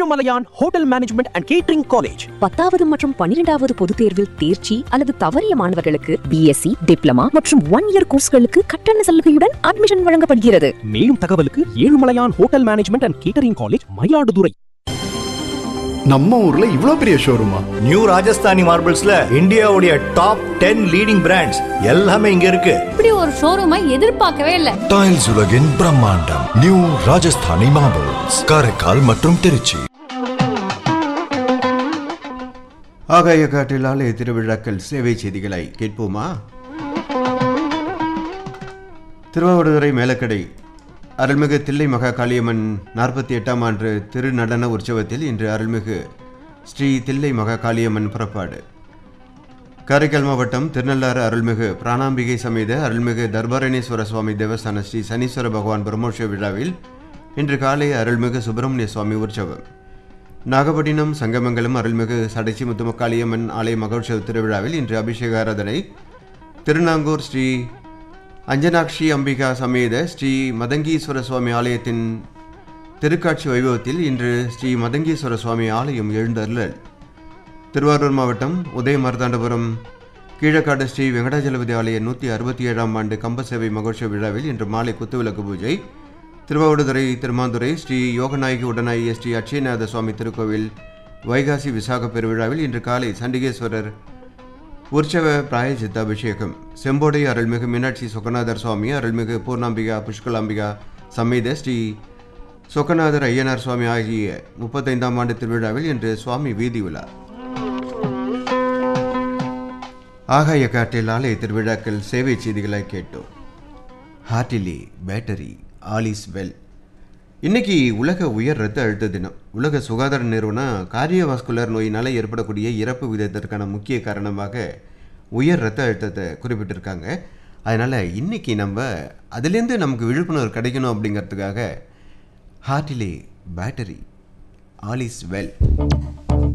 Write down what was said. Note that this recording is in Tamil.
Ezhumalaiyan hotel management and catering college பத்தாவது மற்றும் பன்னிரெண்டாவது பொதுத் தேர்வில் தேர்ச்சி அல்லது தவறிய மாணவர்களுக்கு பிஎஸ்சி டிப்ளமா மற்றும் ஒன் இயர் கோர்ஸ்களுக்கு கட்டண சலுகையுடன் அட்மிஷன் வழங்கப்படுகிறது மேலும் தகவலுக்கு Ezhumalaiyan hotel management and catering college Mayiladuthurai நம்ம ஊர்ல இவ்ளோ பெரிய ஷோரூமா நியூ ராஜஸ்தானி மார்பிள்ஸ்ல இந்தியாவுடைய டாப் டென் லீடிங் பிராண்ட்ஸ் எல்லாமே இங்க இருக்கு இப்படி ஒரு ஷோரூமை எதிர்பார்க்கவே இல்லை டைல்ஸ் உலகின் பிரம்மாண்டம் நியூ ராஜஸ்தானி மார்பிள்ஸ் காரைக்கால் மற்றும் திருச்சி ஆகாய காற்றில் ஆலய திருவிழாக்கள் சேவை செய்திகளை கேட்போமா திருவாவடுதுறை மேலக்கடை அருள்மிகு தில்லை மகா காளியம்மன் நாற்பத்தி எட்டாம் ஆண்டு திருநடன உற்சவத்தில் இன்று அருள்மிகு ஸ்ரீ தில்லை மகா காளியம்மன் புறப்பாடு காரைக்கால் மாவட்டம் திருநள்ளாறு அருள்மிகு பிராணாம்பிகை சமேத அருள்மிகு தர்பாரணேஸ்வர சுவாமி தேவஸ்தான ஸ்ரீ சனீஸ்வர பகவான் பிரம்மோற்சவ விழாவில் இன்று காலை அருள்மிகு சுப்பிரமணிய சுவாமி உற்சவம் நாகப்பட்டினம் சங்கமங்கலம் அருள்மிகு சடைச்சி முத்துமக்காளியம்மன் ஆலய மகோற்சவ திருவிழாவில் இன்று அபிஷேக ஆராதனை திருநாங்கூர் ஸ்ரீ அஞ்சனாட்சி அம்பிகா சமேத ஸ்ரீ மதங்கீஸ்வர சுவாமி ஆலயத்தின் திருக்காட்சி வைபவத்தில் இன்று ஸ்ரீ மதங்கீஸ்வர சுவாமி ஆலயம் எழுந்தருளல் திருவாரூர் மாவட்டம் உதயமார்த்தாண்டபுரம் கீழக்காடு ஸ்ரீ வெங்கடாஜலபதி ஆலய நூற்றி அறுபத்தி ஏழாம் ஆண்டு கம்ப சேவை மகோற்சவ விழாவில் இன்று மாலை குத்துவிளக்கு பூஜை திருவாவடுதுறை திருமாந்துறை ஸ்ரீ யோகநாயகி உடனாகிய ஸ்ரீ அட்சயநாத சுவாமி திருக்கோவில் வைகாசி விசாக பெருவிழாவில் இன்று காலை சண்டிகேஸ்வரர் உற்சவ பிராயசித்த அபிஷேகம் செம்போடை அருள்மிகு மீனாட்சி சொக்கநாதர் சுவாமி அருள்மிகு பூர்ணாம்பிகா புஷ்கலாம்பிகா சமேத ஸ்ரீ சொக்கநாதர் ஐயனார் சுவாமி ஆகிய முப்பத்தைந்தாம் ஆண்டு திருவிழாவில் இன்று சுவாமி வீதி உலா ஆகாய காற்றில் ஆலய திருவிழாக்கள் சேவை செய்திகளை கேட்டோம் heartily battery all is well இன்னைக்கு உலக உயர் இரத்த அழுத்த தினம் உலக சுகாதார நிறுவனம் கார்டியோவாஸ்குலர் நோயினால் ஏற்படக்கூடிய இறப்பு விதத்திற்கான முக்கிய காரணமாக உயர் இரத்த அழுத்தத்தை குறிப்பிட்டிருக்காங்க அதனால் இன்னைக்கு நம்ம அதுலேருந்து நமக்கு விழிப்புணர்வு கிடைக்கணும் அப்படிங்கிறதுக்காக heartily battery all is well